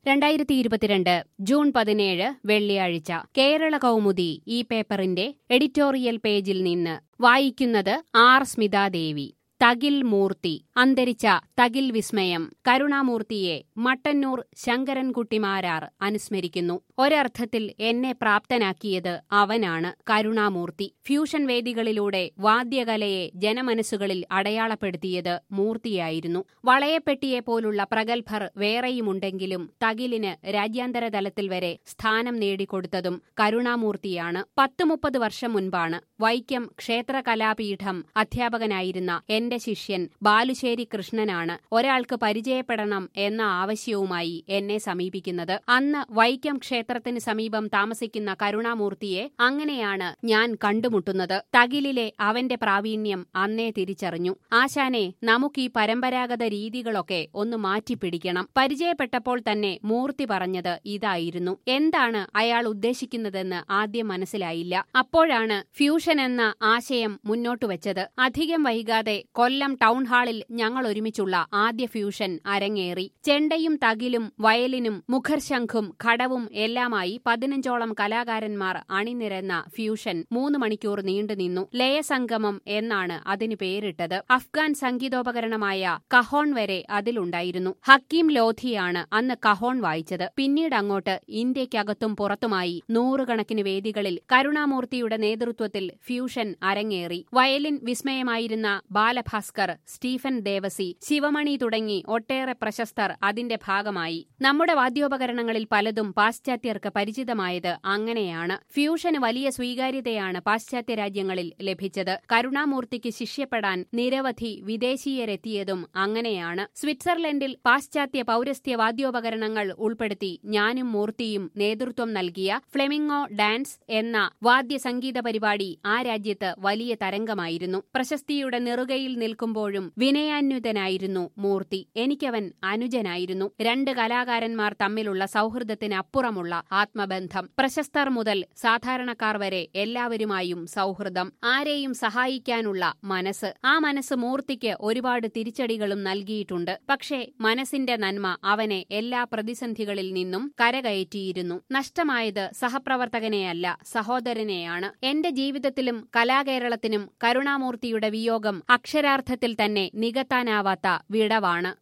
രണ്ടായിരത്തി ഇരുപത്തിരണ്ട് ജൂൺ പതിനേഴ് വെള്ളിയാഴ്ച കേരള കൗമുദി ഈ പേപ്പറിന്റെ എഡിറ്റോറിയൽ പേജിൽ നിന്ന് വായിക്കുന്നത് ആർ സ്മിതാദേവി തകിൽ മൂർത്തി അന്തരിച്ച തകിൽ വിസ്മയം കരുണാമൂർത്തിയെ മട്ടന്നൂർ ശങ്കരൻകുട്ടിമാരാർ അനുസ്മരിക്കുന്നു ഒരർത്ഥത്തിൽ എന്നെ പ്രാപ്തനാക്കിയത് അവനാണ് കരുണാമൂർത്തി ഫ്യൂഷൻ വേദികളിലൂടെ വാദ്യകലയെ ജനമനസ്സുകളിൽ അടയാളപ്പെടുത്തിയത് മൂർത്തിയായിരുന്നു വളയപ്പെട്ടിയെ പോലുള്ള പ്രഗത്ഭർ വേറെയുമുണ്ടെങ്കിലും തകിലിന് രാജ്യാന്തര തലത്തിൽ വരെ സ്ഥാനം നേടിക്കൊടുത്തതും കരുണാമൂർത്തിയാണ് പത്ത് മുപ്പത് വർഷം മുൻപാണ് വൈക്കം ക്ഷേത്ര കലാപീഠം അധ്യാപകനായിരുന്ന എന്റെ ശിഷ്യൻ ബാലുശ്ശേരി കൃഷ്ണനാണ് ഒരാൾക്ക് പരിചയപ്പെടണം എന്ന ആവശ്യവുമായി എന്നെ സമീപിക്കുന്നത് അന്ന് വൈക്കം ക്ഷേത്രത്തിന് സമീപം താമസിക്കുന്ന കരുണാമൂർത്തിയെ അങ്ങനെയാണ് ഞാൻ കണ്ടുമുട്ടുന്നത് തകിലിലെ അവന്റെ പ്രാവീണ്യം അന്നേ തിരിച്ചറിഞ്ഞു ആശാനെ നമുക്ക് ഈ പരമ്പരാഗത രീതികളൊക്കെ ഒന്ന് മാറ്റിപ്പിടിക്കണം പരിചയപ്പെട്ടപ്പോൾ തന്നെ മൂർത്തി പറഞ്ഞത് ഇതായിരുന്നു എന്താണ് അയാൾ ഉദ്ദേശിക്കുന്നതെന്ന് ആദ്യം മനസ്സിലായില്ല അപ്പോഴാണ് ഫ്യൂഷൻ എന്ന ആശയം മുന്നോട്ട് വെച്ചത് അധികം വൈകാതെ കൊല്ലം ടൗൺ ഹാളിൽ ഞങ്ങൾ ഒരുമിച്ചുള്ള ആദ്യ ഫ്യൂഷൻ അരങ്ങേറി ചെണ്ടയും തകിലും വയലിനും മുഖർശംഖും ഘടവും എല്ലാമായി പതിനഞ്ചോളം കലാകാരന്മാർ അണിനിരന്ന ഫ്യൂഷൻ മൂന്ന് മണിക്കൂർ നീണ്ടുനിന്നു ലയസംഗമം എന്നാണ് അതിന് പേരിട്ടത് അഫ്ഗാൻ സംഗീതോപകരണമായ കഹോൺ വരെ അതിലുണ്ടായിരുന്നു ഹക്കീം ലോധിയാണ് അന്ന് കഹോൺ വായിച്ചത് പിന്നീട് അങ്ങോട്ട് ഇന്ത്യക്കകത്തും പുറത്തുമായി നൂറുകണക്കിന് വേദികളിൽ കരുണാമൂർത്തിയുടെ നേതൃത്വത്തിൽ ഫ്യൂഷൻ അരങ്ങേറി വയലിൻ വിസ്മയമായിരുന്ന ബാലഭാസ്കർ സ്റ്റീഫൻ ദേവസി ശിവമണി തുടങ്ങി ഒട്ടേറെ പ്രശസ്തർ അതിന്റെ ഭാഗമായി നമ്മുടെ വാദ്യോപകരണങ്ങളിൽ പലതും പാശ്ചാത്യർക്ക് പരിചിതമായത് അങ്ങനെയാണ് ഫ്യൂഷന് വലിയ സ്വീകാര്യതയാണ് പാശ്ചാത്യ രാജ്യങ്ങളിൽ ലഭിച്ചത് കരുണാമൂർത്തിക്ക് ശിഷ്യപ്പെടാൻ നിരവധി വിദേശീയരെത്തിയതും അങ്ങനെയാണ് സ്വിറ്റ്സർലൻഡിൽ പാശ്ചാത്യ പൗരസ്ത്യ വാദ്യോപകരണങ്ങൾ ഉൾപ്പെടുത്തി ഞാനും മൂർത്തിയും നേതൃത്വം നൽകിയ ഫ്ലെമിങ്ങോ ഡാൻസ് എന്ന വാദ്യ സംഗീത പരിപാടി ആ രാജ്യത്ത് വലിയ തരംഗമായിരുന്നു പ്രശസ്തിയുടെ നെറുകയിൽ നിൽക്കുമ്പോഴും വിനയാന്വിതനായിരുന്നു മൂർത്തി എനിക്കവൻ അനുജനായിരുന്നു രണ്ട് കലാകാരന്മാർ തമ്മിലുള്ള സൗഹൃദത്തിനപ്പുറമുള്ള ആത്മബന്ധം പ്രശസ്തർ മുതൽ സാധാരണക്കാർ വരെ എല്ലാവരുമായും സൗഹൃദം ആരെയും സഹായിക്കാനുള്ള മനസ്സ് ആ മനസ്സ് മൂർത്തിക്ക് ഒരുപാട് തിരിച്ചടികളും നൽകിയിട്ടുണ്ട് പക്ഷേ മനസ്സിന്റെ നന്മ അവനെ എല്ലാ പ്രതിസന്ധികളിൽ നിന്നും കരകയറ്റിയിരുന്നു നഷ്ടമായത് സഹപ്രവർത്തകനെയല്ല സഹോദരനെയാണ് എന്റെ ജീവിതത്തിലും കലാകേരളത്തിനും കരുണാമൂർത്തിയുടെ വിയോഗം അക്ഷരാർത്ഥത്തിൽ തന്നെ നികത്താനാവാത്ത വിടവാണ്